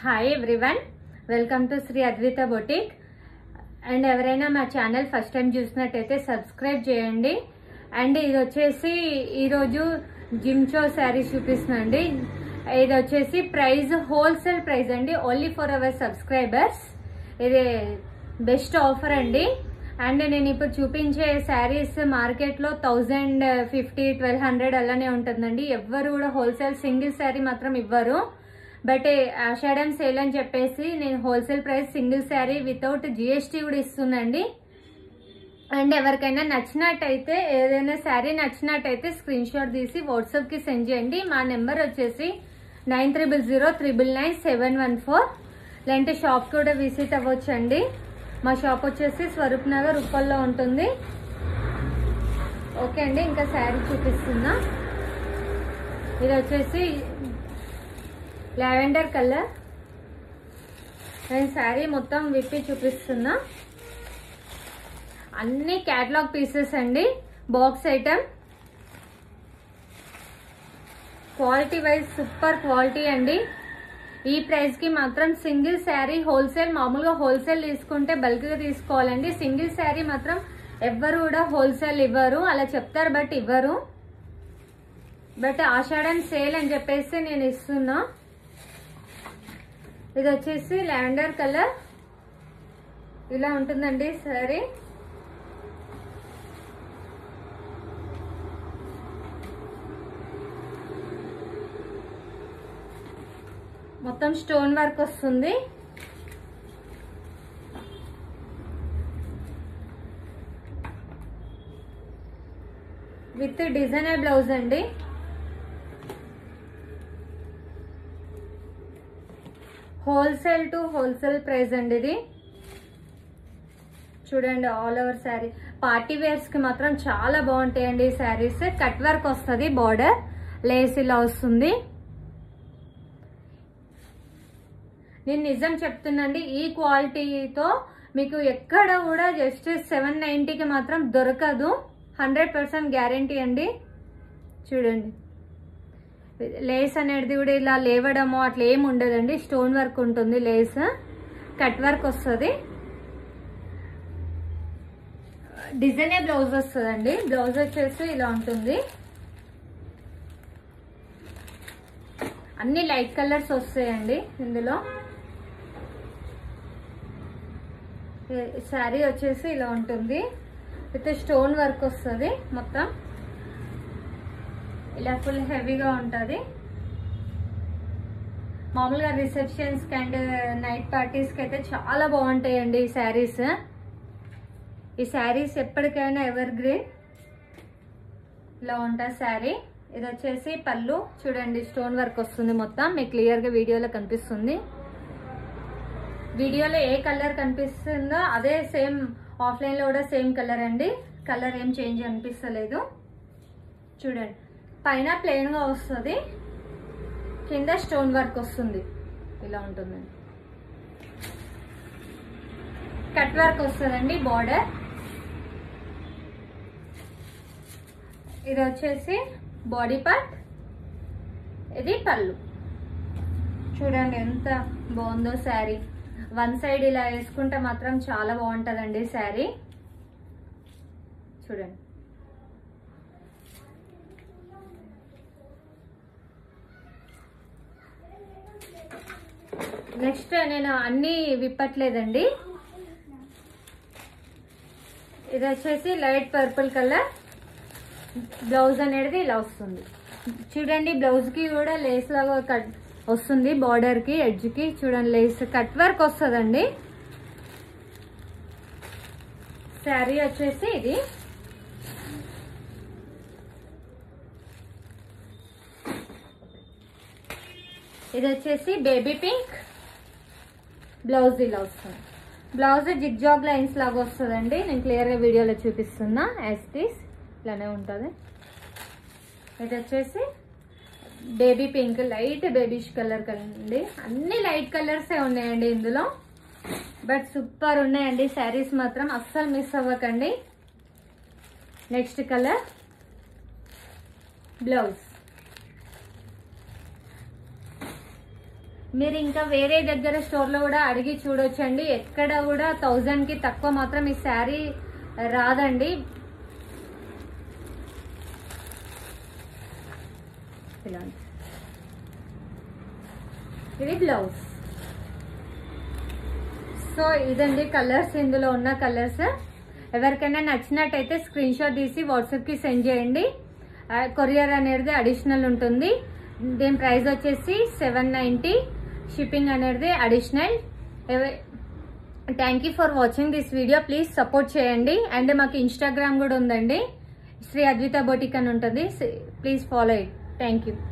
Hi everyone welcome to Shri Advitha boutique and ఎవరైనా మా channel first time చూసినట్టయితే సబ్స్క్రైబ్ చేయండి అండ్ ఇది వచ్చేసి ఈరోజు జిమ్చో శారీస్ చూపిస్తుందండి ఇది వచ్చేసి ప్రైస్ హోల్సేల్ ప్రైస్ అండి ఓన్లీ ఫర్ అవర్ సబ్స్క్రైబర్స్ ఇది బెస్ట్ ఆఫర్ అండి అండ్ నేను ఇప్పుడు చూపించే శారీస్ మార్కెట్లో థౌజండ్ ఫిఫ్టీ ట్వెల్వ్ హండ్రెడ్ అలానే ఉంటుందండి ఎవ్వరు కూడా హోల్సేల్ సింగిల్ శారీ మాత్రం ఇవ్వరు బట్ ఆషాఢం సేల్ అని చెప్పేసి నేను wholesale price single sari without GST కూడా ఇస్తుందండి అండ్ ఎవరికైనా నచ్చినట్టయితే ఏదైనా శారీ నచ్చినట్టయితే స్క్రీన్ షాట్ తీసి వాట్సాప్కి సెండ్ చేయండి మా నెంబర్ వచ్చేసి nine triple zero triple nine seven one four లేదంటే షాప్ కూడా విజిట్ అవ్వచ్చండి మా షాప్ వచ్చేసి స్వరూప్ నగర్ ఉప్పల్లో ఉంటుంది ఓకే అండి ఇంకా శారీ చూపిస్తున్నా ఇది వచ్చేసి లావెండర్ కలర్ నేను శారీ మొత్తం విప్పి చూపిస్తున్నా అన్ని క్యాటలాగ్ పీసెస్ అండి box item quality wise super quality అండి ఈ ప్రైస్ కి మాత్రం సింగిల్ శారీ హోల్సేల్ మామూలుగా హోల్సేల్ తీసుకుంటే బల్క్ గా తీసుకోవాలండి సింగిల్ శారీ మాత్రం ఎవ్వరు కూడా హోల్సేల్ ఇవ్వరు అలా చెప్తారు బట్ ఇవ్వరు బట్ ఆషాఢం సేల్ అని చెప్పేసి నేను ఇస్తున్నా ఇది వచ్చేసి లావెండర్ కలర్ ఇలా ఉంటుందండి సారీ మొత్తం స్టోన్ వర్క్ వస్తుంది విత్ డిజైనర్ బ్లౌజ్ అండి హోల్సేల్ టు హోల్సేల్ ప్రైస్ అండి ఇది చూడండి all over sari party wears కి మాత్రం చాలా బాగుంటాయండి ఈ శారీస్ కట్ వర్క్ వస్తుంది బార్డర్ లేస్ ఇలా వస్తుంది నేను నిజం చెప్తున్నాండి ఈ క్వాలిటీతో మీకు ఎక్కడ కూడా జస్ట్ సెవెన్ నైంటీకి మాత్రం దొరకదు హండ్రెడ్ పర్సెంట్ గ్యారంటీ అండి చూడండి లేస్ అనేది కూడా ఇలా లేవడము అట్లా ఏమి ఉండదండి స్టోన్ వర్క్ ఉంటుంది లేస్ కట్ వర్క్ వస్తుంది డిజైనే బ్లౌజ్ వస్తుందండి బ్లౌజ్ వచ్చేసి ఇలా ఉంటుంది అన్ని లైట్ కలర్స్ వస్తాయండి ఇందులో శారీ వచ్చేసి ఇలా ఉంటుంది విత్ స్టోన్ వర్క్ వస్తుంది మొత్తం ఇలా ఫుల్ హెవీగా ఉంటుంది మామూలుగా రిసెప్షన్స్కి అండ్ నైట్ పార్టీస్కి అయితే చాలా బాగుంటాయండి ఈ శారీస్ ఈ శారీస్ ఎప్పటికైనా ఎవర్ గ్రీన్ ఇలా ఉంటుంది శారీ ఇది వచ్చేసి పళ్ళు చూడండి స్టోన్ వర్క్ వస్తుంది మొత్తం మీకు క్లియర్గా వీడియోలో కనిపిస్తుంది వీడియోలో ఏ కలర్ కనిపిస్తుందో అదే సేమ్ ఆఫ్లైన్లో కూడా సేమ్ కలర్ అండి కలర్ ఏం చేంజ్ అనిపిస్తలేదు చూడండి పైన ప్లెయిన్గా వస్తుంది కింద స్టోన్ వర్క్ వస్తుంది ఇలా ఉంటుందండి కట్ వర్క్ వస్తుందండి బార్డర్ ఇది వచ్చేసి బాడీ పార్ట్ ఇది పళ్ళు చూడండి ఎంత బాగుందో శారీ వన్ సైడ్ ఇలా వేసుకుంటే మాత్రం చాలా బాగుంటుందండి శారీ చూడండి నెక్స్ట్ నేను అన్నీ విప్పట్లేదండి ఇది వచ్చేసి లైట్ పర్పుల్ కలర్ బ్లౌజ్ అనేది ఇలా వస్తుంది చూడండి బ్లౌజ్కి కూడా లేస్ లాగా కట్ వస్తుంది బార్డర్కి ఎడ్జ్కి చూడండి లేస్ కట్ వర్క్ వస్తుందండి శారీ వచ్చేసి ఇది ఇది వచ్చేసి బేబీ పింక్ బ్లౌజ్ ఇలా వస్తుంది బ్లౌజ్ జిగ్జాగ్ లైన్స్ లాగా వస్తుందండి నేను క్లియర్గా వీడియోలో చూపిస్తున్నా యాస్టీస్ ఇలానే ఉంటుంది ఇది వచ్చేసి baby pink light babyish colour కలండి అన్ని లైట్ కలర్సే ఉన్నాయండి ఇందులో బట్ సూపర్ ఉన్నాయండి శారీస్ మాత్రం అస్సలు మిస్ అవ్వకండి నెక్స్ట్ కలర్ బ్లౌజ్ మీరు ఇంకా వేరే దగ్గర స్టోర్లో కూడా అడిగి చూడొచ్చండి ఎక్కడ కూడా థౌజండ్కి తక్కువ మాత్రం ఈ శారీ రాదండి ఇలా ఉంది. ఇది బ్లౌజ్ సో ఇదండి కలర్స్ ఇందులో ఉన్న కలర్స్ ఎవరికైనా నచ్చినట్టయితే స్క్రీన్ షాట్ తీసి వాట్సాప్కి సెండ్ చేయండి కొరియర్ అనేది అడిషనల్ ఉంటుంది దీని ప్రైస్ వచ్చేసి సెవెన్ నైంటీ షిప్పింగ్ అనేది additional thank you for watching this video please support చేయండి అండ్ మాకు ఇన్స్టాగ్రామ్ కూడా ఉందండి శ్రీ అద్విత బొటిక్ అని ఉంటుంది please follow it thank you